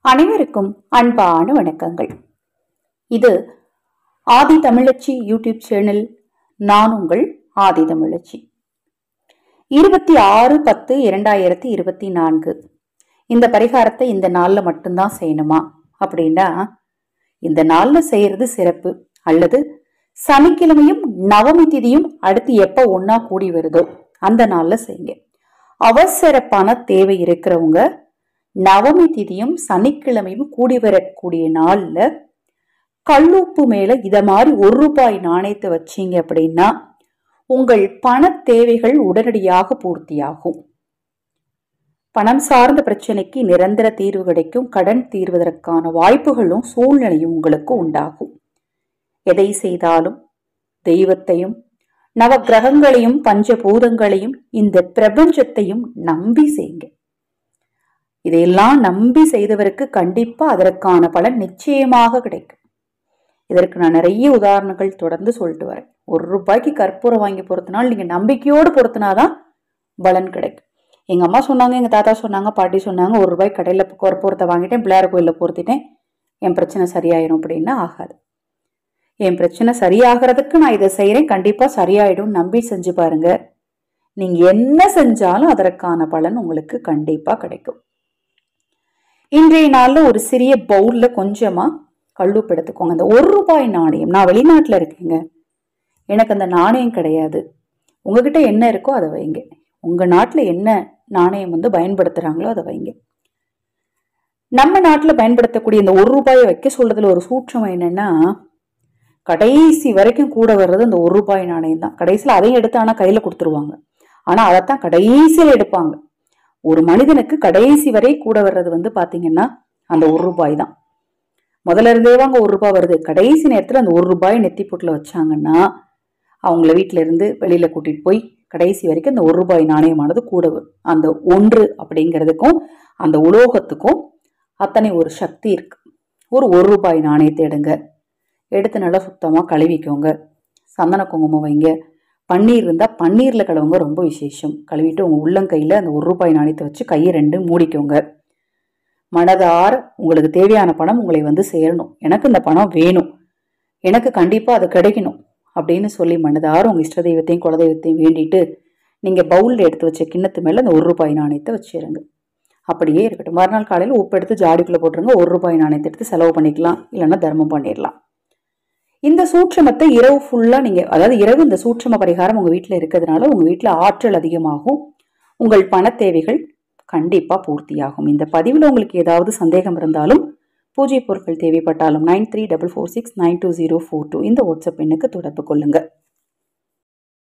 அனைவருக்கும் அன்பான வணக்கங்கள் இது ஆதி தமிழச்சி யூடியூப் சேனல் நான் உங்கள் ஆதி தமிழச்சி இருபத்தி ஆறு பத்து இரண்டாயிரத்தி இருபத்தி நான்கு இந்த பரிகாரத்தை இந்த நாளில் மட்டும்தான் செய்யணுமா அப்படின்னா இந்த நாளில் செய்யறது சிறப்பு அல்லது சனிக்கிழமையும் நவமி திதியும் அடுத்து எப்போ ஒன்றா கூடி வருதோ அந்த நாளில் செய்யுங்க அவசரப்பான தேவை இருக்கிறவங்க நவமி திதியும் சனிக்கிழமையும் கூடி வரக்கூடிய நாள்ல கல்லுப்பு மேல இத மாதிரி ஒரு ரூபாய் நாணயத்தை வச்சீங்க அப்படின்னா உங்கள் பண தேவைகள் உடனடியாக பூர்த்தியாகும் பணம் சார்ந்த பிரச்சனைக்கு நிரந்தர தீர்வு கிடைக்கும் கடன் தீர்வதற்கான வாய்ப்புகளும் சூழ்நிலையும் உங்களுக்கு உண்டாகும் எதை செய்தாலும் தெய்வத்தையும் நவ கிரகங்களையும் பஞ்சபூதங்களையும் இந்த பிரபஞ்சத்தையும் நம்பி செய்யுங்க இதையெல்லாம் நம்பி செய்தவருக்கு கண்டிப்பா அதற்கான பலன் நிச்சயமாக கிடைக்கும் இதற்கு நான் நிறைய உதாரணங்கள் தொடர்ந்து சொல்லிட்டு வரேன் ஒரு ரூபாய்க்கு கற்பூரம் வாங்கி பொறுத்தினால் நீங்க நம்பிக்கையோடு பொறுத்தினாதான் பலன் கிடைக்கும் எங்க அம்மா சொன்னாங்க எங்க தாத்தா சொன்னாங்க பாட்டி சொன்னாங்க ஒரு ரூபாய் கடையில கற்பூரத்தை வாங்கிட்டேன் பிள்ளையார் கோயிலில் பொறுத்திட்டேன் என் பிரச்சனை சரியாயிரும் அப்படின்னா ஆகாது என் பிரச்சனை சரியாகிறதுக்கு நான் இதை செய்யறேன் கண்டிப்பா சரியாயிடும் நம்பி செஞ்சு பாருங்க நீங்க என்ன செஞ்சாலும் அதற்கான பலன் உங்களுக்கு கண்டிப்பா கிடைக்கும் இன்றைய நாள்ல ஒரு சிறிய பவுல்ல கொஞ்சமா கல்லுப்பு எடுத்துக்கோங்க அந்த ஒரு ரூபாய் நாணயம் நான் வெளிநாட்டுல இருக்கேங்க எனக்கு அந்த நாணயம் கிடையாது உங்ககிட்ட என்ன இருக்கோ அதை வைங்க உங்க நாட்டுல என்ன நாணயம் வந்து பயன்படுத்துறாங்களோ அதை வைங்க நம்ம நாட்டில் பயன்படுத்தக்கூடிய இந்த ஒரு ரூபாயை வைக்க சொல்றதுல ஒரு சூட்சம் என்னன்னா கடைசி வரைக்கும் கூட வர்றது அந்த ஒரு ரூபாய் நாணயம் தான் கடைசியில் அதையும் எடுத்து ஆனால் கையில் கொடுத்துருவாங்க ஆனால் அதைத்தான் கடைசியில் எடுப்பாங்க ஒரு மனிதனுக்கு கடைசி வரை கூட வர்றது வந்து பார்த்தீங்கன்னா அந்த ஒரு ரூபாய் தான் முதல்ல இருந்தே வாங்க ஒரு ரூபாய் வருது கடைசி நேரத்தில் அந்த ஒரு ரூபாய் நெத்தி போட்டில் வச்சாங்கன்னா அவங்கள வீட்டில இருந்து வெளியில கூட்டிட்டு போய் கடைசி வரைக்கும் அந்த ஒரு ரூபாய் நாணயமானது கூட வரும் அந்த ஒன்று அப்படிங்கிறதுக்கும் அந்த உலோகத்துக்கும் அத்தனை ஒரு சக்தி இருக்கு ஒரு ஒரு ரூபாய் நாணயத்தை எடுங்க எடுத்து நல்லா சுத்தமாக கழுவிக்கோங்க சந்தன குங்குமம் வைங்க பன்னீர் இருந்தால் பன்னீரில் கழுவுங்க ரொம்ப விசேஷம் கழுவிட்டு உங்கள் உள்ளங்கையில் அந்த ஒரு ரூபாய் நாணயத்தை வச்சு கையை ரெண்டு மூடிக்கோங்க மனதார உங்களுக்கு தேவையான பணம் உங்களை வந்து சேரணும் எனக்கு இந்த பணம் வேணும் எனக்கு கண்டிப்பாக அது கிடைக்கணும் அப்படின்னு சொல்லி மனதார உங்கள் இஷ்ட தெய்வத்தையும் குலதெய்வத்தையும் வேண்டிட்டு நீங்கள் பவுலில் எடுத்து வச்ச கிண்ணத்து மேலே அந்த ஒரு ரூபாய் நாணயத்தை வச்சிருங்க அப்படியே இருக்கட்டும் மறுநாள் காலையில் உப்பு எடுத்து ஜாடிக்குள்ளே போட்டுருங்க ஒரு ரூபாய் நாணயத்தை எடுத்து செலவு பண்ணிக்கலாம் இல்லைன்னா தர்மம் பண்ணிடலாம் இந்த சூட்சமத்தை இரவு ஃபுல்லாக நீங்கள் அதாவது இரவு இந்த சூட்சம பரிகாரம் உங்கள் வீட்டில் இருக்கிறதுனால உங்கள் வீட்டில் ஆற்றல் அதிகமாகும் உங்கள் பண தேவைகள் கண்டிப்பாக பூர்த்தியாகும் இந்த பதிவில் உங்களுக்கு ஏதாவது சந்தேகம் இருந்தாலும் பூஜை பொருட்கள் தேவைப்பட்டாலும் nine three double four six nine two zero four two இந்த வாட்ஸ்அப் எண்ணுக்கு தொடர்பு கொள்ளுங்க